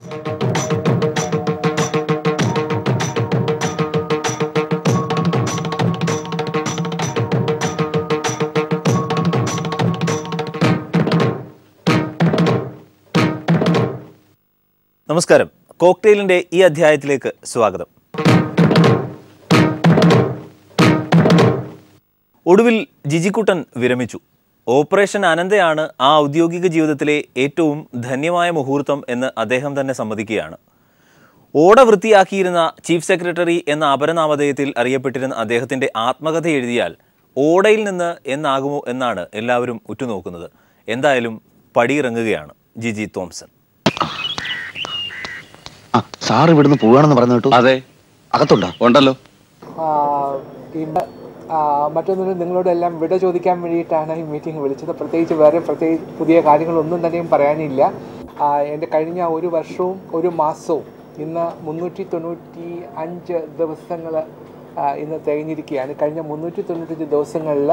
നമസ്കാരം കോക്ടെയിലിന്റെ ഈ അധ്യായത്തിലേക്ക് സ്വാഗതം ഒടുവിൽ ജിജിക്കുട്ടൻ വിരമിച്ചു ഓപ്പറേഷൻ അനന്തയാണ് ആ ഔദ്യോഗിക ജീവിതത്തിലെ ഏറ്റവും ധന്യമായ മുഹൂർത്തം എന്ന് അദ്ദേഹം തന്നെ സമ്മതിക്കുകയാണ് ഓട വൃത്തിയാക്കിയിരുന്ന ചീഫ് സെക്രട്ടറി എന്ന അപരനാമധേയത്തിൽ അറിയപ്പെട്ടിരുന്ന അദ്ദേഹത്തിന്റെ ആത്മകഥ എഴുതിയാൽ ഓടയിൽ നിന്ന് എന്നാകുമോ എന്നാണ് എല്ലാവരും ഉറ്റുനോക്കുന്നത് എന്തായാലും പടിയിറങ്ങുകയാണ് ജിജി തോംസൺ ആ സാർ ഇവിടുന്ന് പോവാണെന്ന് പറഞ്ഞു കേട്ടു അതെ അകത്തുണ്ടോ ഉണ്ടല്ലോ ആ, ഇന്ന് ആ, മറ്റൊന്നിനും നിങ്ങളോട് എല്ലാം വിട ചോദിക്കാൻ വേണ്ടിയിട്ടാണ് ഈ മീറ്റിംഗ് വിളിച്ചത് പ്രത്യേകിച്ച് വേറെ പ്രത്യേകിച്ച് പുതിയ കാര്യങ്ങളൊന്നും തന്നെയും പറയാനില്ല ആ, എൻ്റെ കഴിഞ്ഞ ഒരു വർഷവും ഒരു മാസവും ഇന്ന് മുന്നൂറ്റി തൊണ്ണൂറ്റി അഞ്ച് ദിവസങ്ങൾ ഇന്ന് തികഞ്ഞിരിക്കുകയാണ് കഴിഞ്ഞ മുന്നൂറ്റി തൊണ്ണൂറ്റഞ്ച് ദിവസങ്ങളിൽ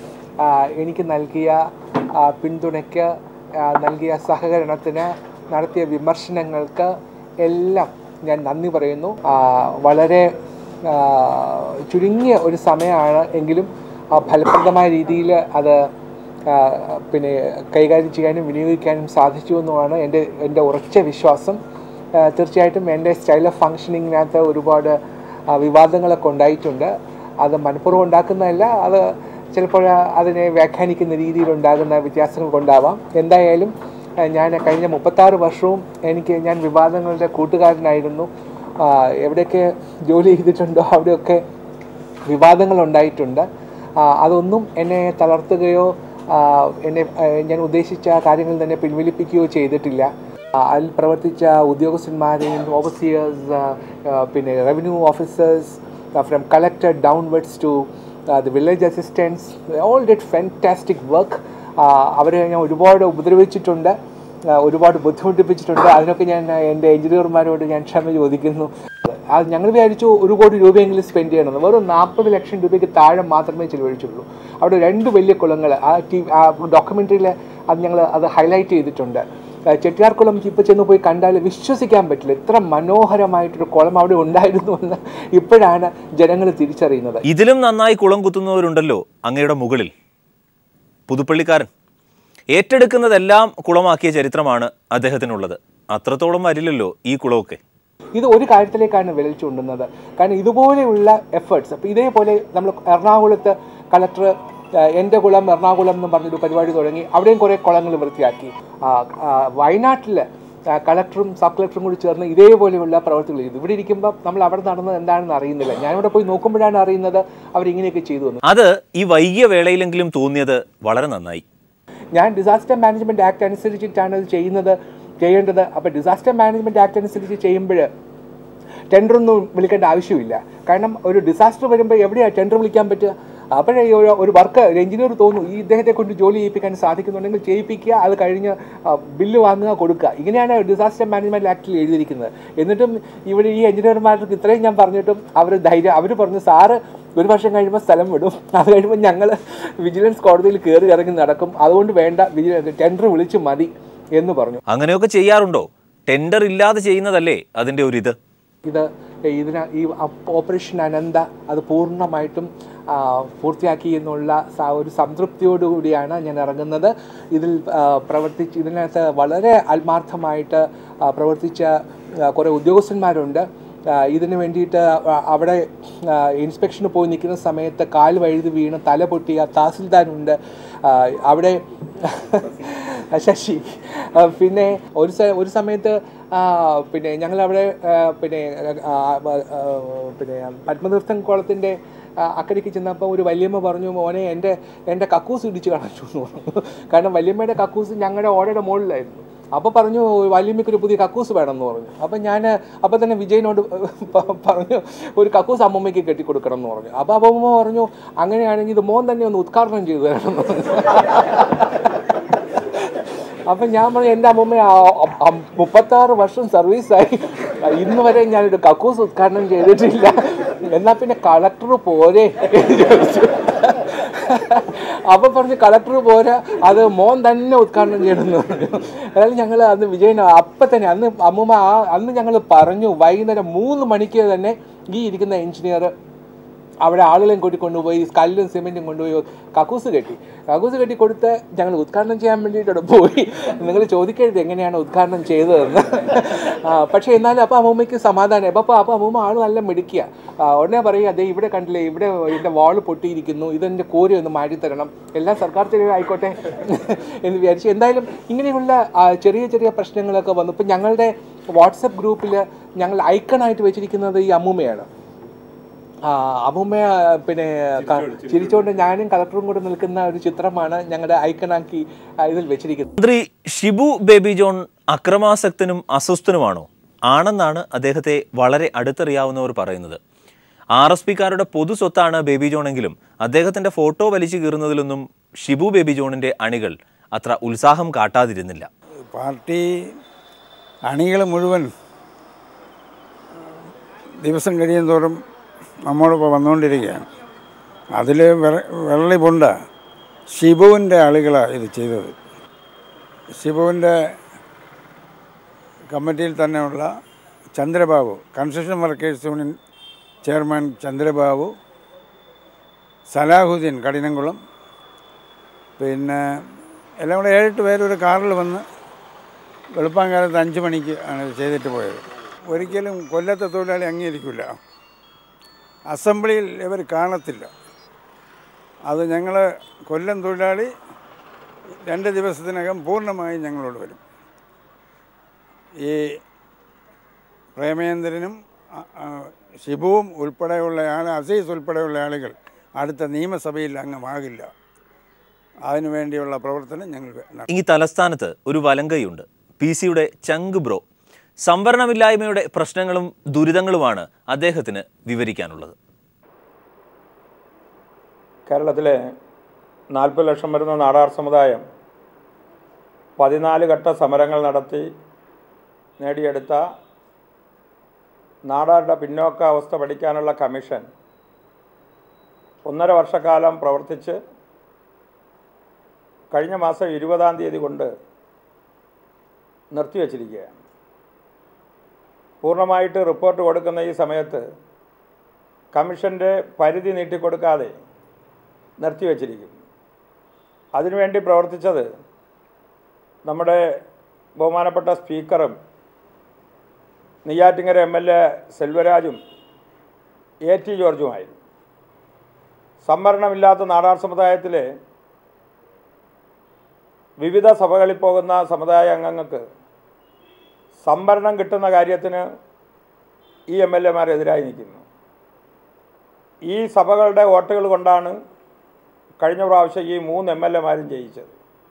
എനിക്ക് നൽകിയ ആ, പിന്തുണയ്ക്ക് ആ, നൽകിയ സഹകരണത്തിന് നടത്തിയ വിമർശനങ്ങൾക്ക് എല്ലാം ഞാൻ നന്ദി പറയുന്നു ആ, വളരെ ആ, ചുരുങ്ങിയ ഒരു സമയമാണ് എങ്കിലും ആ, ഫലപ്രദമായ രീതിയിൽ അത് ആ, പിന്നെ കൈകാര്യം ചെയ്യാനും വിനിയോഗിക്കാനും സാധിച്ചു എന്നുമാണ് എൻ്റെ എൻ്റെ ഉറച്ച വിശ്വാസം ആ, തീർച്ചയായിട്ടും എൻ്റെ സ്റ്റൈൽ ഓഫ് ഫങ്ഷനിങ്ങിനകത്ത് ഒരുപാട് ആ, വിവാദങ്ങളൊക്കെ ഉണ്ടായിട്ടുണ്ട് അത് മനഃപൂർവ്വം ഉണ്ടാക്കുന്നതല്ല അത് ചിലപ്പോൾ അതിനെ വ്യാഖ്യാനിക്കുന്ന രീതിയിൽ ഉണ്ടാകുന്ന വ്യത്യാസങ്ങൾ കൊണ്ടാവാം എന്തായാലും ആ, ഞാൻ കഴിഞ്ഞ മുപ്പത്താറ് വർഷവും എനിക്ക് ഞാൻ വിവാദങ്ങളുടെ കൂട്ടുകാരനായിരുന്നു ആ, എവിടെയൊക്കെ ജോലി ചെയ്തിട്ടുണ്ടോ അവിടെയൊക്കെ വിവാദങ്ങൾ ഉണ്ടായിട്ടുണ്ട് ആ, അതൊന്നും എന്നെ തളർത്തുകയോ ആ, എന്നെ ആ, ഞാൻ ഉദ്ദേശിച്ച കാര്യങ്ങളിൽ തന്നെ പിൻവലിപ്പിക്കുകയോ ചെയ്തിട്ടില്ല ആ, അതിൽ പ്രവർത്തിച്ച ഉദ്യോഗസ്ഥന്മാരെയും ഓഫീസിയേഴ്സ് പിന്നെ revenue officers from collector downwards to the village assistants all did fantastic work അവരെ ഞാൻ ഒരുപാട് ഉപദ്രവിച്ചിട്ടുണ്ട് ആ, ഒരുപാട് ബുദ്ധിമുട്ടിപ്പിച്ചിട്ടുണ്ട് അതിനൊക്കെ ഞാൻ ആ, എൻ്റെ എഞ്ചിനീയർമാരോട് ഞാൻ ക്ഷമ ചോദിക്കുന്നു അത് ഞങ്ങൾ വിചാരിച്ചു ഒരു കോടി രൂപയെങ്കിലും സ്പെൻഡ് ചെയ്യണമെന്ന് വെറും നാൽപ്പത് ലക്ഷം രൂപയ്ക്ക് താഴെ മാത്രമേ ചിലവഴിച്ചുള്ളൂ അവിടെ രണ്ട് വലിയ കുളങ്ങൾ ആ ടി ആ ഡോക്യുമെൻ്ററിയിൽ അത് ഞങ്ങൾ അത് ഹൈലൈറ്റ് ചെയ്തിട്ടുണ്ട് ആ, ചെട്ടിയാർക്കുളം ഇപ്പോൾ ചെന്ന് പോയി കണ്ടാൽ വിശ്വസിക്കാൻ പറ്റില്ല ഇത്ര മനോഹരമായിട്ടൊരു കുളം അവിടെ ഉണ്ടായിരുന്നു എന്ന് ഇപ്പോഴാണ് ജനങ്ങൾ തിരിച്ചറിയുന്നത് ഇതിലും നന്നായി കുളം കുത്തുന്നവരുണ്ടല്ലോ അങ്ങയുടെ മുകളിൽ പുതുപ്പള്ളിക്കാരൻ ഏറ്റെടുക്കുന്നതെല്ലാം കുളമാക്കിയ ചരിത്രമാണ് അദ്ദേഹത്തിനുള്ളത് അത്രത്തോളം വരില്ലല്ലോ ഈ കുളമൊക്കെ ഇത് ഒരു കാര്യത്തിലേക്കാണ് വിരൽ ചൂണ്ടുന്നത് കാരണം ഇതുപോലെയുള്ള എഫേർട്സ് അപ്പോൾ ഇതേപോലെ നമ്മൾ എറണാകുളത്ത് കളക്ടർ എൻ്റെ കുളം എറണാകുളം എന്ന് പറഞ്ഞൊരു പരിപാടി തുടങ്ങി അവിടെയും കുറേ കുളങ്ങൾ വൃത്തിയാക്കി ആ, ആ, വയനാട്ടിൽ കളക്ടറും സബ് കളക്ടറും കൂടി ചേർന്ന് ഇതേപോലെയുള്ള പ്രവർത്തികൾ ചെയ്തു ഇവിടെ ഇരിക്കുമ്പോൾ നമ്മൾ അവിടെ നടന്നത് എന്താണെന്ന് അറിയുന്നില്ല ഞാനിവിടെ പോയി നോക്കുമ്പോഴാണ് അറിയുന്നത് അവരിങ്ങനെയൊക്കെ ചെയ്തു എന്ന് അത് ഈ വൈകിയ വേളയിലെങ്കിലും തോന്നിയത് വളരെ നന്നായി ഞാൻ ഡിസാസ്റ്റർ മാനേജ്മെന്റ് ആക്ട് അനുസരിച്ചിട്ടാണ് ഇത് ചെയ്യുന്നത് ചെയ്യേണ്ടത് അപ്പോൾ ഡിസാസ്റ്റർ മാനേജ്മെന്റ് ആക്ട് അനുസരിച്ച് ചെയ്യുമ്പോൾ ടെൻഡർ ഒന്നും വിളിക്കേണ്ട ആവശ്യമില്ല കാരണം ഒരു ഡിസാസ്റ്റർ വരുമ്പോൾ എവിടെയാണ് ടെൻഡർ വിളിക്കാൻ പറ്റുക അപ്പോഴേ ഈ ഒരു- ഒരു വർക്ക് ഒരു എഞ്ചിനീയർ തോന്നുന്നു ഈ ഇദ്ദേഹത്തെ കൊണ്ട് ജോലി ചെയ്യിപ്പിക്കാൻ സാധിക്കുന്നുണ്ടെങ്കിൽ ചെയ്യിപ്പിക്കുക അത് കഴിഞ്ഞ് ആ, ബില്ല് വാങ്ങുക കൊടുക്കുക ഇങ്ങനെയാണ് ഡിസാസ്റ്റർ മാനേജ്മെന്റ് ആക്ടിൽ എഴുതിയിരിക്കുന്നത് എന്നിട്ടും ഇവിടെ ഈ എഞ്ചിനീയർമാർക്ക് ഇത്രയും ഞാൻ പറഞ്ഞിട്ടും അവർ ധൈര്യം അവർ പറഞ്ഞു സാറ് ഒരു വർഷം കഴിയുമ്പോൾ സ്ഥലം വിടും അത് കഴിയുമ്പോൾ ഞങ്ങൾ വിജിലൻസ് കോടതിയിൽ കയറി ഇറങ്ങി നടക്കും അതുകൊണ്ട് വേണ്ട വിജിലൻസ് ടെൻഡർ വിളിച്ച് മതി എന്ന് പറഞ്ഞു അങ്ങനെയൊക്കെ ചെയ്യാറുണ്ടോ ടെൻഡർ ഇല്ലാതെ ചെയ്യുന്നതല്ലേ അതിൻ്റെ ഒരു ഇത് ഇത് ഇതിന് ഈ ഓപ്പറേഷൻ അനന്ത അത് പൂർണ്ണമായിട്ടും ആ, പൂർത്തിയാക്കി എന്നുള്ള സ- ഒരു സംതൃപ്തിയോടുകൂടിയാണ് ഞാൻ ഇറങ്ങുന്നത് ഇതിൽ ആ, പ്രവർത്തിച്ച് ഇതിനകത്ത് വളരെ ആത്മാർത്ഥമായിട്ട് ആ, പ്രവർത്തിച്ച ആ, കുറേ ഉദ്യോഗസ്ഥന്മാരുണ്ട് ആ, ഇതിന് വേണ്ടിയിട്ട് അ- അവിടെ ആ, ഇൻസ്പെക്ഷന് പോയി നിൽക്കുന്ന സമയത്ത് കാൽ വഴുതി വീണ് തല പൊട്ടിയ തഹസിൽദാരുണ്ട് ആ, അവിടെ ശശി ആ, പിന്നെ ഒരു സ- ഒരു സമയത്ത് ആ, പിന്നെ ഞങ്ങൾ അവിടെ ആ, പിന്നെ ആ, ആ, പിന്നെ പത്മതീർത്ഥം കുളത്തിൻ്റെ അക്കരയ്ക്ക് ചെന്നപ്പോൾ ഒരു വല്യമ്മ പറഞ്ഞു മോനെ എൻ്റെ എൻ്റെ കക്കൂസ് ഇടിച്ച് കളഞ്ഞു എന്ന് പറഞ്ഞു കാരണം വല്യമ്മയുടെ കക്കൂസ് ഞങ്ങളുടെ ഓടയുടെ മുകളിലായിരുന്നു അപ്പോൾ പറഞ്ഞു വല്യമ്മയ്ക്ക് ഒരു പുതിയ കക്കൂസ് വേണമെന്ന് പറഞ്ഞു അപ്പം ഞാൻ അപ്പം തന്നെ വിജയനോട് പ- പറഞ്ഞു ഒരു കക്കൂസ് അമ്മമ്മയ്ക്ക് കെട്ടിക്കൊടുക്കണം എന്ന് പറഞ്ഞു അപ്പോൾ അമ്മമ്മ പറഞ്ഞു അങ്ങനെയാണെങ്കിൽ ഇത് മോൻ തന്നെ ഒന്ന് ഉദ്ഘാടനം ചെയ്തു തരണം എന്ന് പറഞ്ഞു അപ്പം ഞാൻ പറഞ്ഞു എൻ്റെ അമ്മമ്മ മുപ്പത്താറ് വർഷം സർവീസായി ഇന്ന് വരെ ഞാനൊരു കക്കൂസ് ഉദ്ഘാടനം ചെയ്തിട്ടില്ല എന്നാൽ പിന്നെ കളക്ടർ പോരെ എന്ന് ചോദിച്ചു അപ്പം പറഞ്ഞ് കളക്ടർ പോരാ അത് മോൻ തന്നെ ഉദ്ഘാടനം ചെയ്യണമെന്ന് പറഞ്ഞു അതായത് ഞങ്ങൾ അന്ന് വിജയൻ അപ്പം തന്നെ അന്ന് അമ്മൂമ്മ ആ അന്ന് ഞങ്ങൾ പറഞ്ഞു വൈകുന്നേരം മൂന്ന് മണിക്ക് തന്നെ ഈ ഇരിക്കുന്ന എഞ്ചിനീയർ അവിടെ ആളുകളെയും കൂട്ടി കൊണ്ടുപോയി കല്ലും സിമെൻറ്റും കൊണ്ടുപോയി കക്കൂസ് കെട്ടി കക്കൂസ് കെട്ടി കൊടുത്ത് ഞങ്ങൾ ഉദ്ഘാടനം ചെയ്യാൻ വേണ്ടിയിട്ട് പോയി നിങ്ങൾ ചോദിക്കരുത് എങ്ങനെയാണ് ഉദ്ഘാടനം ചെയ്തതെന്ന് ആ, പക്ഷേ എന്നാലും അപ്പോൾ അമ്മൂമ്മയ്ക്ക് സമാധാനം അപ്പോൾ അപ്പോൾ അമ്മൂമ്മ ആൾ നല്ല മിടുക്കിയ ഉടനെ പറയും അതെ ഇവിടെ കണ്ടില്ലേ ഇവിടെ എൻ്റെ വാള് പൊട്ടിയിരിക്കുന്നു ഇതെൻ്റെ കോരി ഒന്ന് മാറ്റിത്തരണം എല്ലാം സർക്കാർ ചെലവ് ആയിക്കോട്ടെ എന്ന് വിചാരിച്ചു എന്തായാലും ഇങ്ങനെയുള്ള ആ, ചെറിയ ചെറിയ പ്രശ്നങ്ങളൊക്കെ വന്നു ഇപ്പം ഞങ്ങളുടെ വാട്സപ്പ് ഗ്രൂപ്പിൽ ഞങ്ങൾ ഐക്കണായിട്ട് വെച്ചിരിക്കുന്നത് ഈ അമ്മൂമ്മയാണ് ആ, അമ്മൂമ്മ പിന്നെ ക- ചിരിച്ചുകൊണ്ട് ഞാനും കളക്ടറും കൂടെ നിൽക്കുന്ന ഒരു ചിത്രമാണ് ഞങ്ങളുടെ ഐക്കണാക്കി ആ, ഇതിൽ വെച്ചിരിക്കുന്നത് മന്ത്രി ഷിബു ബേബി ജോൺ അക്രമാസക്തനും അസ്വസ്ഥനുമാണോ ആണെന്നാണ് അദ്ദേഹത്തെ വളരെ അടുത്തറിയാവുന്നവർ പറയുന്നത് ആർ എസ് പിക്കാരുടെ പൊതു സ്വത്താണ് ബേബി ജോണെങ്കിലും അദ്ദേഹത്തിന്റെ ഫോട്ടോ വലിച്ചു കീറുന്നതിലൊന്നും ഷിബു ബേബി ജോണിന്റെ അണികൾ അത്ര ഉത്സാഹം കാട്ടാതിരുന്നില്ല പാർട്ടി അണികൾ മുഴുവൻ ദിവസം കഴിയും തോറും നമ്മോടൊപ്പം വന്നുകൊണ്ടിരിക്കുകയാണ് അതിൽ വെള്ളി പൊണ്ട ഷിബുവിൻ്റെ ആളുകളാണ് ഇത് ചെയ്തത് ഷിബുവിൻ്റെ കമ്മിറ്റിയിൽ തന്നെയുള്ള Chandrababu construction workers union chairman Chandrababu Salahuddin Kadinamkulam പിന്നെ എല്ലാം കൂടെ ഏഴെട്ട് പേര് ഒരു കാറിൽ വന്ന് വെളുപ്പാങ്കാലത്ത് അഞ്ച് മണിക്ക് ആണ് ഇത് ചെയ്തിട്ട് പോയത് ഒരിക്കലും കൊല്ലത്തെ തൊഴിലാളി അംഗീകരിക്കില്ല അസംബ്ലിയിൽ ഇവർ കാണത്തില്ല അത് ഞങ്ങൾ കൊല്ലം തൊഴിലാളി രണ്ട് ദിവസത്തിനകം പൂർണ്ണമായും ഞങ്ങളോട് വരും ഈ പ്രേമേന്ദ്രനും അ- ആ, ഷിബുവും ഉൾപ്പെടെയുള്ള ആൾ അസീസ് ഉൾപ്പെടെയുള്ള ആളുകൾ അടുത്ത നിയമസഭയിൽ അംഗമാകില്ല അതിനുവേണ്ടിയുള്ള പ്രവർത്തനം ഞങ്ങൾ നടത്തും. ഈ തലസ്ഥാനത്ത് ഒരു വലങ്കയുണ്ട് പി സിയുടെ ചങ്ക് ബ്രോ സംവരണമില്ലായ്മയുടെ പ്രശ്നങ്ങളും ദുരിതങ്ങളുമാണ് അദ്ദേഹത്തിന് വിവരിക്കാനുള്ളത് കേരളത്തിലെ നാൽപ്പത് ലക്ഷം വരുന്ന നാടാർ സമുദായം പതിനാല് ഘട്ട സമരങ്ങൾ നടത്തി നേടിയെടുത്ത നാടാരുടെ പിന്നോക്ക അവസ്ഥ പഠിക്കാനുള്ള കമ്മീഷൻ ഒന്നര വർഷക്കാലം പ്രവർത്തിച്ച് കഴിഞ്ഞ മാസം ഇരുപതാം തീയതി കൊണ്ട് നിർത്തിവച്ചിരിക്കുകയാണ് പൂർണ്ണമായിട്ട് റിപ്പോർട്ട് കൊടുക്കുന്ന ഈ സമയത്ത് കമ്മീഷൻ്റെ പരിധി നീട്ടിക്കൊടുക്കാതെ നിർത്തിവച്ചിരിക്കും അതിനുവേണ്ടി പ്രവർത്തിച്ചത് നമ്മുടെ ബഹുമാനപ്പെട്ട സ്പീക്കറും നെയ്യാറ്റിങ്ങര എം എൽ എ സെൽവരാജും എ ടി ജോർജുമായിരുന്നു സംവരണമില്ലാത്ത നാടാർ സമുദായത്തിലെ വിവിധ സഭകളിൽ പോകുന്ന സമുദായ അംഗങ്ങൾക്ക് സംവരണം കിട്ടുന്ന കാര്യത്തിന് ഈ എം എൽ എമാരെതിരായി നിൽക്കുന്നു ഈ സഭകളുടെ വോട്ടുകൾ കൊണ്ടാണ് കഴിഞ്ഞ പ്രാവശ്യം ഈ മൂന്ന് എം എൽ എമാരും ജയിച്ചത്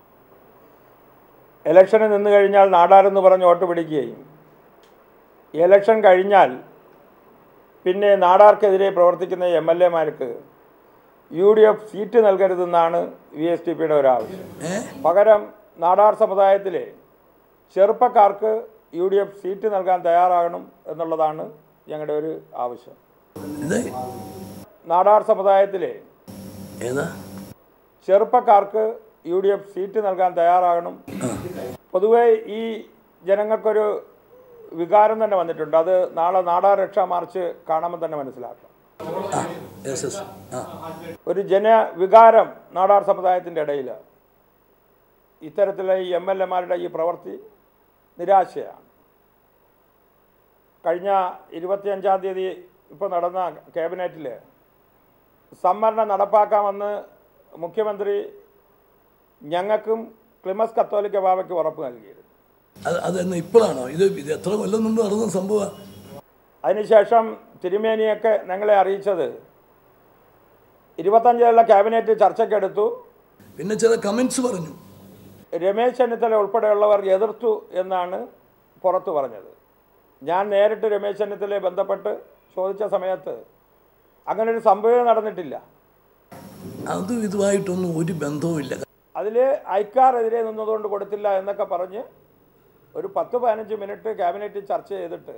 ഇലക്ഷന് നിന്ന് കഴിഞ്ഞാൽ നാടാരെന്ന് പറഞ്ഞ് വോട്ട് പിടിക്കുകയും ഇലക്ഷൻ കഴിഞ്ഞാൽ പിന്നെ നാടാർക്കെതിരെ പ്രവർത്തിക്കുന്ന എം എൽ എമാർക്ക് യു ഡി എഫ് സീറ്റ് നൽകരുതെന്നാണ് വി എസ് ടി പിയുടെ ഒരാവശ്യം പകരം നാടാർ സമുദായത്തിലെ ചെറുപ്പക്കാർക്ക് യു ഡി എഫ് സീറ്റ് നൽകാൻ തയ്യാറാകണം എന്നുള്ളതാണ് ഞങ്ങളുടെ ഒരു ആവശ്യം ഇത് നാടാർ സമുദായത്തിലെ ഏതാ ചെറുപ്പക്കാർക്ക് യു ഡി എഫ് സീറ്റ് നൽകാൻ തയ്യാറാകണം പൊതുവെ ഈ ജനങ്ങൾക്കൊരു വികാരം തന്നെ വന്നിട്ടുണ്ട് അത് നാളെ നാടാർ രക്ഷാ മാർച്ച് കാണുമ്പോൾ തന്നെ മനസ്സിലാക്കാം ആ യെസ് യെസ് ആ ഒരു ജനവികാരം നാടാർ സമുദായത്തിൻ്റെ ഇടയിൽ ഇത്തരത്തിലുള്ള ഈ എം എൽ എമാരുടെ ഈ പ്രവൃത്തി നിരാശയാണ് കഴിഞ്ഞ ഇരുപത്തിയഞ്ചാം തീയതി ഇപ്പോൾ നടന്ന ക്യാബിനറ്റിൽ സംവരണം നടപ്പാക്കാമെന്ന് മുഖ്യമന്ത്രി ഞങ്ങൾക്കും ക്ലിമസ് കത്തോലിക്ക ബാബയ്ക്ക് ഉറപ്പ് നൽകിയിരുന്നു അത് അതെന്ന് ഇപ്പോഴാണോ ഇത് ഇത് എത്ര കൊല്ലം മുമ്പ് നടന്ന സംഭവമാണ് അതിനുശേഷം തിരുമേനിയൊക്കെ ഞങ്ങളെ അറിയിച്ചത് ഇരുപത്തഞ്ചിലുള്ള ക്യാബിനറ്റ് ചർച്ചയ്ക്കെടുത്തു പിന്നെ ചില കമൻസ് പറഞ്ഞു രമേശ് ചെന്നിത്തല ഉൾപ്പെടെയുള്ളവർ എതിർത്തു എന്നാണ് പുറത്തു പറഞ്ഞത് ഞാൻ നേരിട്ട് രമേശ് ചെന്നിത്തലയെ ബന്ധപ്പെട്ട് ചോദിച്ച സമയത്ത് അങ്ങനെ ഒരു സംഭവം നടന്നിട്ടില്ല അതും ഇതുമായിട്ടൊന്നും ഒരു ബന്ധവുമില്ല അതിൽ ഐക്കാറെതിരെ നിന്നതുകൊണ്ട് കൊടുത്തില്ല എന്നൊക്കെ പറഞ്ഞ് ഒരു പത്ത് പതിനഞ്ച് മിനിറ്റ് ക്യാബിനറ്റിൽ ചർച്ച ചെയ്തിട്ട്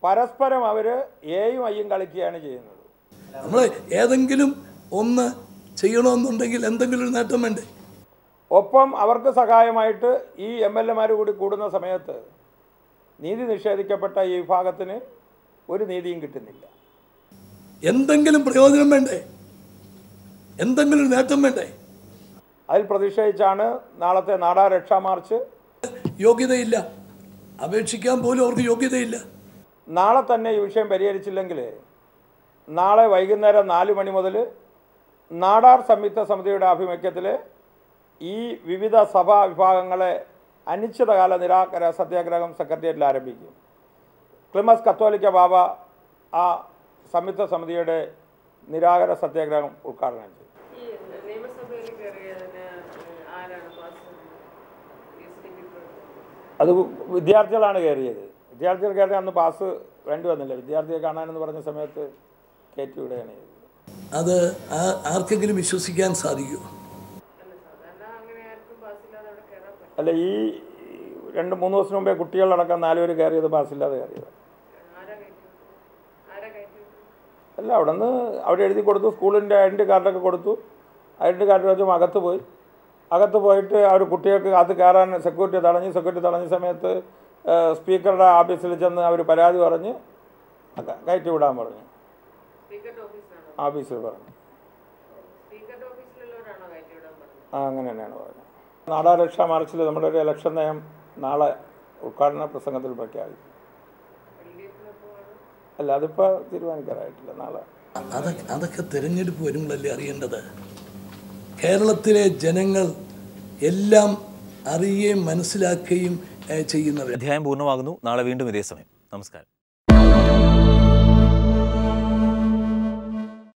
പരസ്പരം അവർ എയും ഐയും കളിക്കുകയാണ് ചെയ്യുന്നത് നമ്മൾ ഏതെങ്കിലും ഒന്ന് ചെയ്യണമെന്നുണ്ടെങ്കിൽ എന്തെങ്കിലും ഒരു നേട്ടം വേണ്ടേ ഒപ്പം അവർക്ക് സഹായമായിട്ട് ഈ എം എൽ എമാർ കൂടി കൂടുന്ന സമയത്ത് നീതി നിഷേധിക്കപ്പെട്ട ഈ വിഭാഗത്തിന് ഒരു നീതിയും കിട്ടുന്നില്ല എന്തെങ്കിലും പ്രയോജനം വേണ്ടേ എന്തെങ്കിലും ഒരു നേട്ടം വേണ്ടേ അതിൽ പ്രതിഷേധിച്ചാണ് നാളത്തെ നാടാ രക്ഷാ മാർച്ച് യോഗ്യതയില്ല അപേക്ഷിക്കാൻ പോലും അവർക്ക് യോഗ്യതയില്ല നാളെ തന്നെ ഈ വിഷയം പരിഹരിച്ചില്ലെങ്കിൽ നാളെ വൈകുന്നേരം നാല് മണി മുതൽ നാടാർ സംയുക്ത സമിതിയുടെ ആഭിമുഖ്യത്തിൽ ഈ വിവിധ സഭാ വിഭാഗങ്ങളെ അനിശ്ചിതകാല നിരാകര സത്യാഗ്രഹം സെക്രട്ടേറിയറ്റിൽ ആരംഭിക്കും ക്ലിമസ് കത്തോലിക്ക ബാബ ആ സംയുക്ത സമിതിയുടെ നിരാകര സത്യാഗ്രഹം ഉദ്ഘാടനം ചെയ്യും ഈ നിയമസഭയിൽ കയറിയതിന് ആരാണ് പാസ് റീസണിംഗ് ഇപ്പോൾ അത് വിദ്യാർത്ഥികളാണ് കയറിയത് വിദ്യാർത്ഥികൾ കയറി അന്ന് പാസ് വേണ്ടി വന്നില്ല വിദ്യാർത്ഥിയെ കാണാനെന്ന് പറഞ്ഞ സമയത്ത് കയറ്റി വിടുകയാണ് ചെയ്തത് അത് ആ- ആർക്കെങ്കിലും വിശ്വസിക്കാൻ സാധിക്കുമോ അല്ല സാധാരണ അങ്ങനെ ആർക്കും പാസ്സില്ലാതെ അവിടെ കയറാൻ പറ്റും അല്ല ഈ രണ്ട് മൂന്ന് ദിവസം മുമ്പേ കുട്ടികളടക്കം നാലുപേര് കയറിയത് പാസ്സില്ലാതെ കയറിയത് ആരാ കയറ്റി വിട്ടത് ആരാ കയറ്റി വിട്ടത് അല്ല അവിടെ നിന്ന് അവിടെ എഴുതി കൊടുത്തു സ്കൂളിൻ്റെ ഐഡൻറ്റി കാർഡൊക്കെ കൊടുത്തു ഐഡൻറ്റി കാർഡ് വെച്ചും അകത്ത് പോയി അകത്ത് പോയിട്ട് അവർ കുട്ടികൾക്ക് അകത്ത് കയറാൻ സെക്യൂരിറ്റി തടഞ്ഞു സെക്യൂരിറ്റി തടഞ്ഞ സമയത്ത് ഏഹ്, സ്പീക്കറുടെ ഓഫീസിൽ ചെന്ന് അവർ പരാതി പറഞ്ഞ് അക- കയറ്റി വിടാൻ പറഞ്ഞു സ്പീക്കറുടെ ഓഫീസിലാണോ ഓഫീസിൽ പറഞ്ഞു സ്പീക്കറുടെ ഓഫീസിലുള്ളവരാണോ കയറ്റി വിടാൻ പറഞ്ഞത് ആ അങ്ങനെ തന്നെയാണ് പറഞ്ഞത് നാടാരക്ഷാ മാർച്ചിൽ നമ്മുടെ ഒരു ഇലക്ഷൻ നയം നാളെ ഉദ്ഘാടന പ്രസംഗത്തിൽ പ്രഖ്യാപിക്കും എൽ ഡി എഫിനൊപ്പമാണ് അല്ല അതിപ്പോൾ തീരുമാനിക്കാറായിട്ടില്ല നാളെ അതൊക്കെ അതൊക്കെ തിരഞ്ഞെടുപ്പ് വരുമ്പോഴല്ലേ അറിയേണ്ടത് കേരളത്തിലെ ജനങ്ങൾ എല്ലാം അറിയുകയും മനസ്സിലാക്കുകയും ഏഹ്, ചെയ്യുന്നവർ അധ്യായം പൂർണ്ണമാകുന്നു നാളെ വീണ്ടും ഇതേ സമയം നമസ്കാരം